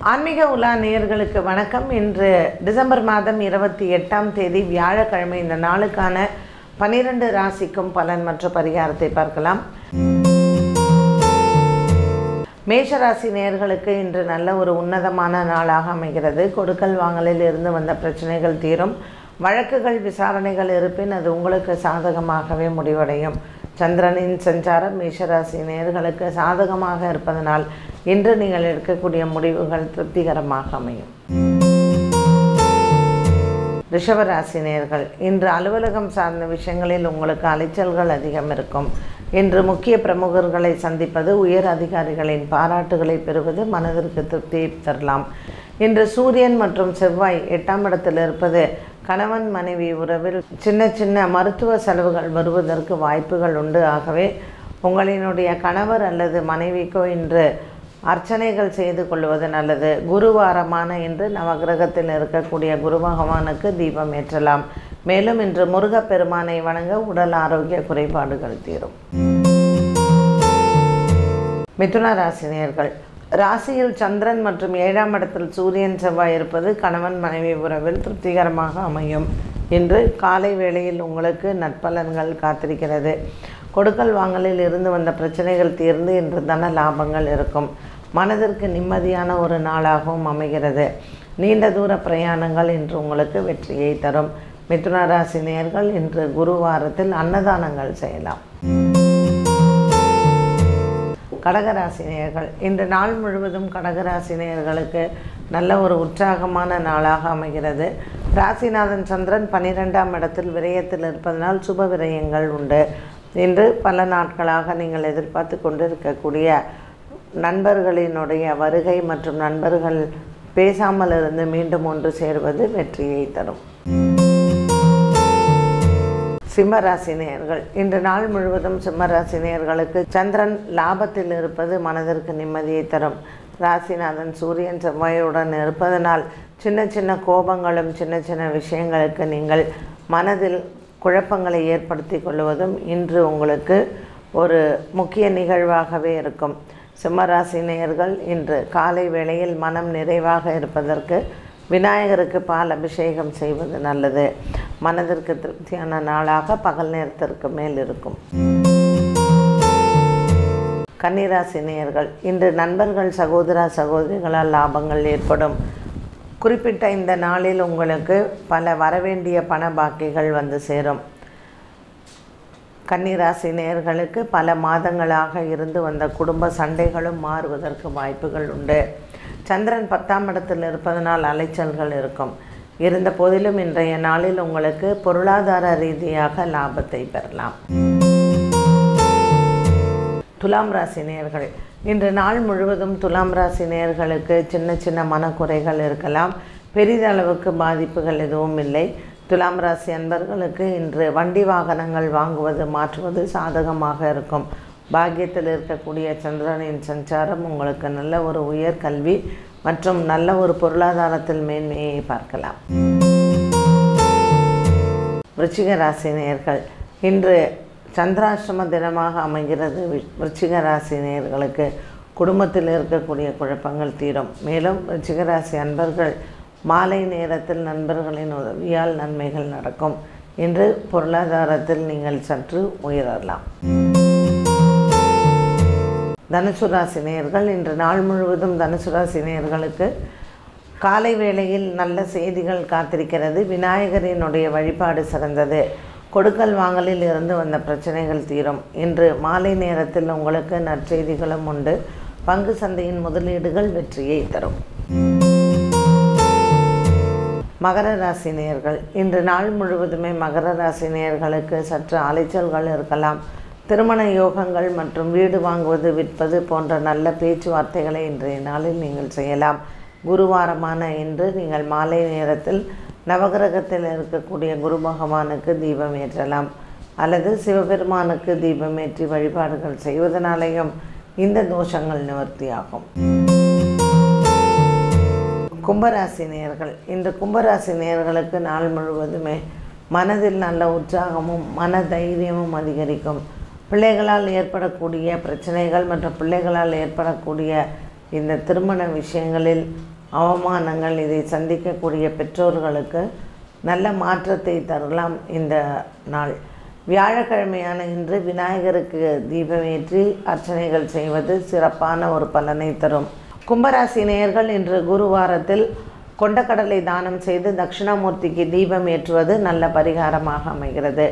ஆன்மீக உலா நேயர்களுக்கு வணக்கம் இன்று டிசம்பர் மாதம் இருபத்தி எட்டாம் தேதி வியாழக்கிழமை இந்த நாளுக்கான பனிரெண்டு ராசிக்கும் பலன் மற்றும் பரிகாரத்தை பார்க்கலாம் மேஷராசி நேயர்களுக்கு இன்று நல்ல ஒரு உன்னதமான நாளாக அமைகிறது கொடுக்கல் வாங்கலில் இருந்து வந்த பிரச்சனைகள் தீரும் வழக்குகள் விசாரணைகள் இருப்பின் அது உங்களுக்கு சாதகமாகவே முடிவடையும் சந்திரனின் சஞ்சாரம் மேஷராசி நேயர்களுக்கு சாதகமாக இருப்பதனால் இன்று நீங்கள் எடுக்கக்கூடிய முடிவுகள் திருப்திகரமாக அமையும் ரிஷபராசி நேயர்கள் இன்று அலுவலகம் சார்ந்த விஷயங்களில் உங்களுக்கு அலைச்சல்கள் அதிகம் இருக்கும் இன்று முக்கிய பிரமுகர்களை சந்திப்பது உயர் அதிகாரிகளின் பாராட்டுகளை பெறுவது மனதிற்கு திருப்தியை தரலாம் இன்று சூரியன் மற்றும் செவ்வாய் எட்டாம் இடத்தில் இருப்பது கணவன் மனைவி உறவில் சின்ன சின்ன மருத்துவ செலவுகள் வருவதற்கு வாய்ப்புகள் உண்டு ஆகவே உங்களினுடைய கணவர் அல்லது மனைவிக்கோ இன்று அர்ச்சனைகள் செய்து கொள்வது நல்லது குருவாரமான இன்று நவகிரகத்தில் இருக்கக்கூடிய குரு பகவானுக்கு தீபம் ஏற்றலாம் மேலும் இன்று முருகப்பெருமானை வணங்க உடல் ஆரோக்கிய குறைபாடுகள் தீரும் மிதுன ராசினியர்கள் ராசியில் சந்திரன் மற்றும் ஏழாம் இடத்தில் சூரியன் செவ்வாய் இருப்பது கணவன் மனைவி உறவில் திருப்திகரமாக அமையும் இன்று காலை வேளையில் உங்களுக்கு நற்பலன்கள் காத்திருக்கிறது கொடுக்கல் வாங்கலில் இருந்து வந்த பிரச்சனைகள் தீர்ந்து இன்று தன லாபங்கள் இருக்கும் மனதிற்கு நிம்மதியான ஒரு நாளாகவும் அமைகிறது நீண்ட தூர பிரயாணங்கள் இன்று உங்களுக்கு வெற்றியை தரும் மிதுன ராசி நேயர்கள் இன்று குருவாரத்தில் அன்னதானங்கள் செய்யலாம் கடகராசினியர்கள் இன்று நாள் முழுவதும் கடகராசினியர்களுக்கு நல்ல ஒரு உற்சாகமான நாளாக அமைகிறது ராசிநாதன் சந்திரன் பன்னிரெண்டாம் இடத்தில் விரயத்தில் இருப்பதனால் சுப விரயங்கள் உண்டு இன்று பல நாட்களாக நீங்கள் எதிர்பார்த்து கொண்டிருக்கக்கூடிய நண்பர்களினுடைய வருகை மற்றும் நண்பர்கள் பேசாமல் இருந்து மீண்டும் ஒன்று சேர்வது வெற்றியை தரும் சிம்மராசினியர்கள் இன்று நாள் முழுவதும் சிம்மராசினியர்களுக்கு சந்திரன் லாபத்தில் இருப்பது மனதிற்கு நிம்மதியை தரும் ராசிநாதன் சூரியன் செவ்வாயுடன் இருப்பதனால் சின்ன சின்ன கோபங்களும் சின்ன சின்ன விஷயங்களுக்கு நீங்கள் மனதில் குழப்பங்களை ஏற்படுத்தி கொள்வதும் இன்று உங்களுக்கு ஒரு முக்கிய நிகழ்வாகவே இருக்கும் சிம்மராசினியர்கள் இன்று காலை வேளையில் மனம் நிறைவாக இருப்பதற்கு விநாயகருக்கு பால் அபிஷேகம் செய்வது நல்லது மனதிற்கு திருப்தியான நாளாக பகல் நேரத்திற்கு மேல் இருக்கும் கன்னிராசினியர்கள் இன்று நண்பர்கள் சகோதர சகோதரிகளால் லாபங்கள் ஏற்படும் குறிப்பிட்ட இந்த நாளில் உங்களுக்கு பல வரவேண்டிய பண பாக்கிகள் வந்து சேரும் கன்னிராசி நேயர்களுக்கு பல மாதங்களாக இருந்து வந்த குடும்ப சண்டைகளும் மாறுவதற்கு வாய்ப்புகள் உண்டு சந்திரன் பத்தாம் இடத்தில் இருப்பதனால் அலைச்சல்கள் இருக்கும் இருந்த போதிலும் இன்றைய நாளில் உங்களுக்கு பொருளாதார ரீதியாக லாபத்தை பெறலாம் துலாம் ராசி நேயர்கள் இன்று நாள் முழுவதும் துலாம் ராசி நேயர்களுக்கு சின்ன சின்ன மனக்குறைகள் இருக்கலாம் பெரிதளவுக்கு பாதிப்புகள் எதுவும் இல்லை துலாம் ராசி அன்பர்களுக்கு இன்று வண்டி வாகனங்கள் வாங்குவது மாற்றுவது சாதகமாக இருக்கும் பாக்கியத்தில் இருக்கக்கூடிய சந்திரனின் சஞ்சாரம் உங்களுக்கு நல்ல ஒரு உயர்கல்வி மற்றும் நல்ல ஒரு பொருளாதாரத்தில் மேன்மையை பார்க்கலாம் விருச்சிக ராசி நேயர்கள் இன்று சந்திராசிரம தினமாக அமைகிறது வி- விருச்சிக ராசி நேயர்களுக்கு குடும்பத்தில் இருக்கக்கூடிய குழப்பங்கள் தீரும் மேலும் விருச்சிக ராசி அன்பர்கள் மாலை நேரத்தில் நண்பர்களின் உதவியால் நன்மைகள் நடக்கும் இன்று பொருளாதாரத்தில் நீங்கள் சற்று உயரலாம் தனுசு ராசி நேயர்கள் இன்று நாள் முழுவதும் தனுசு ராசி நேயர்களுக்கு காலை வேளையில் நல்ல செய்திகள் காத்திருக்கிறது விநாயகரினுடைய வழிபாடு சிறந்தது கொடுக்கல் வாங்கலில் இருந்து வந்த பிரச்சனைகள் தீரும் இன்று மாலை நேரத்தில் உங்களுக்கு நற்செய்திகளும் உண்டு பங்கு சந்தையின் முதலீடுகள் வெற்றியை தரும் மகர ராசி நேயர்கள் இன்று நாள் முழுவதுமே மகர ராசி நேயர்களுக்கு சற்று அலைச்சல்கள் இருக்கலாம் திருமண யோகங்கள் மற்றும் வீடு வாங்குவது விற்பது போன்ற நல்ல பேச்சுவார்த்தைகளை இன்றைய நாளில் நீங்கள் செய்யலாம் குருவாரமான இன்று நீங்கள் மாலை நேரத்தில் நவகிரகத்தில் இருக்கக்கூடிய குரு பகவானுக்கு தீபம் ஏற்றலாம் அல்லது சிவபெருமானுக்கு தீபம் ஏற்றி வழிபாடுகள் செய்வதனாலேயும் இந்த தோஷங்கள் நிவர்த்தியாகும் கும்பராசி நேயர்கள் இந்த கும்பராசி நேயர்களுக்கு நாள் முழுவதுமே மனதில் நல்ல உற்சாகமும் மன தைரியமும் அதிகரிக்கும் பிள்ளைகளால் ஏற்படக்கூடிய பிரச்சனைகள் மற்றும் பிள்ளைகளால் ஏற்படக்கூடிய இந்த திருமண விஷயங்களில் அவமானங்கள் இதை சந்திக்கக்கூடிய பெற்றோர்களுக்கு நல்ல மாற்றத்தை தரலாம் இந்த நாள் வியாழக்கிழமையான இன்று விநாயகருக்கு தீபமேற்றி அர்ச்சனைகள் செய்வது சிறப்பான ஒரு பலனை தரும் கும்பராசி நேயர்கள் இன்று குருவாரத்தில் கொண்டக்கடலை தானம் செய்து தட்சிணாமூர்த்திக்கு தீபம் ஏற்றுவது நல்ல பரிகாரமாக அமைகிறது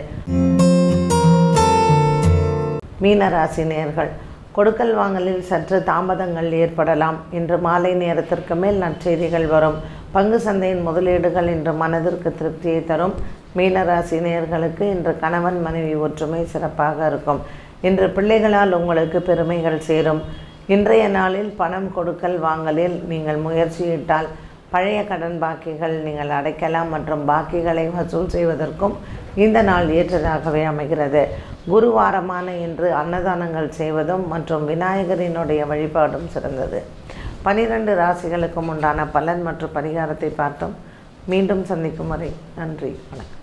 மீனராசி நேயர்கள் கொடுக்கல் வாங்கலில் சற்று தாமதங்கள் ஏற்படலாம் இன்று மாலை நேரத்திற்கு மேல் நற்செய்திகள் வரும் பங்கு சந்தையின் முதலீடுகள் இன்று மனதிற்கு திருப்தியை தரும் மீனராசி நேயர்களுக்கு இன்று கணவன் மனைவி ஒற்றுமை சிறப்பாக இருக்கும் இன்று பிள்ளைகளால் உங்களுக்கு பெருமைகள் சேரும் இன்றைய நாளில் பணம் கொடுக்கல் வாங்கலில் நீங்கள் முயற்சியிட்டால் பழைய கடன் பாக்கிகள் நீங்கள் அடைக்கலாம் மற்றும் பாக்கிகளை வசூல் செய்வதற்கும் இந்த நாள் ஏற்றதாகவே அமைகிறது குருவாரமான இன்று அன்னதானங்கள் செய்வதும் மற்றும் விநாயகரினுடைய வழிபாடும் சிறந்தது பனிரெண்டு ராசிகளுக்கும் உண்டான பலன் மற்றும் பரிகாரத்தை பார்த்தோம் மீண்டும் சந்திக்கும் வரை நன்றி வணக்கம்